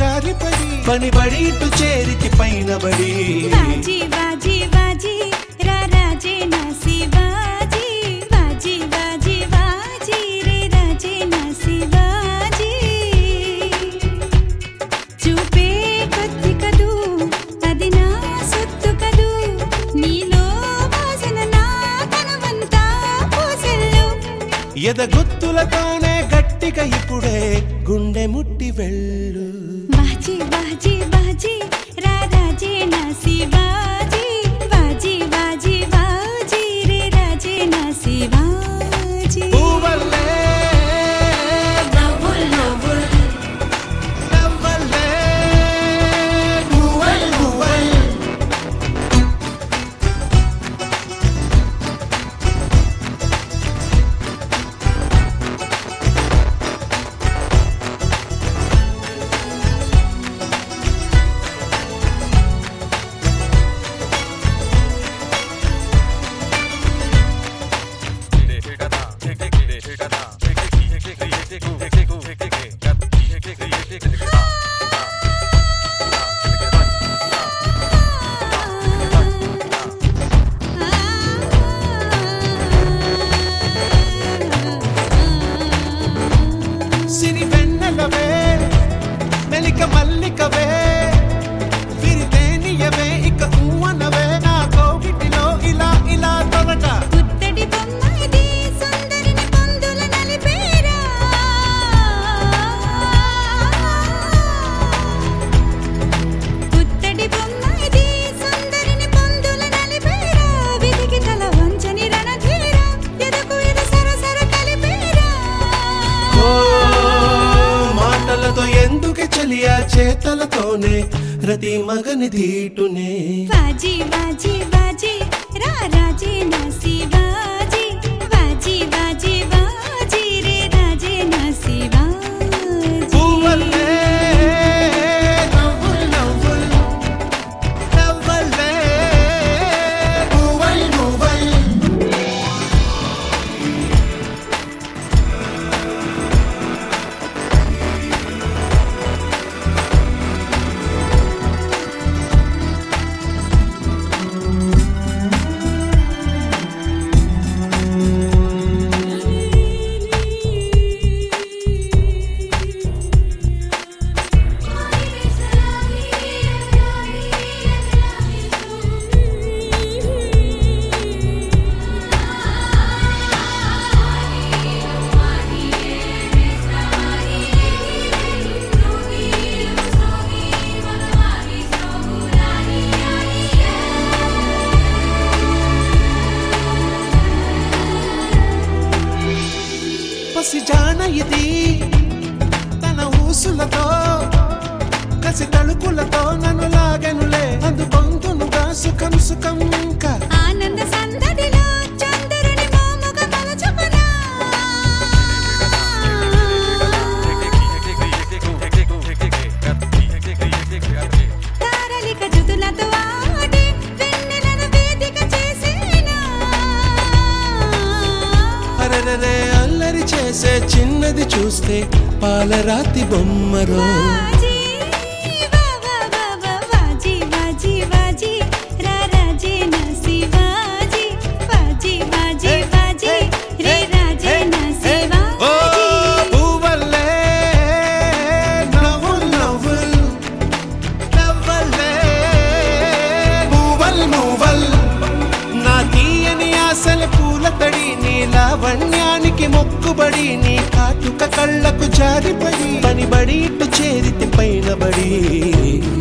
జారిపడి పనిబడి ఇటు చేరితి పైన బడి బాజీ బాజీ బాజీ రా రాజే నా శివాజీ బాజీ బాజీ బాజీ రే రాజే నా శివాజీ చూపే కొద్ది కదూ అది నా సొత్తు కదూ నీలో వాసన నా తనవంతా పూసెల్లు ఎదగుత్తులతోనే గట్టిగా ఇప్పుడే గుండె ముట్టి వెళ్ళు బాజీ బాజీ బాజీ రా రాజే నా శివాజీ బాజీ బాజీ బాజీ రే రాజే నా శివాజీ పువ్వల్లే నవ్వుల్ నవ్వుల్ నవ్వల్లే పువ్వల్ పువ్వల్ సిరి వెన్నెలవే మెలిక మల్లికవే విరితేనియవే ఇక ఊవనవే నా కోగిటిలో ఇలా ఇలా తొలట పుత్తడి బొమ్మ ఇది సుందరిని పొందుల నలిపేరా పుత్తడి బొమ్మ ఇది సుందరిని పొందుల నలిపేరా విధికి తల వంచని రణధీరా ఎదకు ఎద సరసర కలిపేరా ఓ మాటలతో ఎందుకే చలియా చేతలతోనే రతి మగని ధీటునే బాజీ బాజీ బాజీ రా రాజే నా శివాజీ బాజీ బాజీ బాజీ రే రాజే నా శివాజీ పువ్వల్లే నవ్వుల్ నవ్వుల్ నవ్వల్లే పువ్వల్ పువ్వల్ పసి జాన ఇది తన ఊసులతో కసి తలుపులతో నన్ను లాగనులే అందుకొందునుగా సుఖం సుఖం ఇంకా ఆనంద సందడిలో చంద్రుని మోముగ మలచుకునా తారలిక జుతులతో ఆడి వెన్నెలను వేదిక చేసేనా అరెరెరే అల్లరి చేసే చిన్నది చూస్తే పాలరాతి బొమ్మరో బాజీ వా వా వా వా బాజీ బాజీ బాజీ రా రాజే నా శివాజీ బాజీ బాజీ బాజీ రే రాజే నా ఓ శివాజీ పువ్వల్లే నవ్వుల్ నవ్వుల్ నవ్వల్లే పువ్వల్ మువ్వల్ నా తీయని ఆశల పూల తడి నీ లావణ్యానికి మొక్కుబడి నీ కాటుక కళ్ళకు జారిపడి పనిబడి ఇటు చేరితి పైన బడి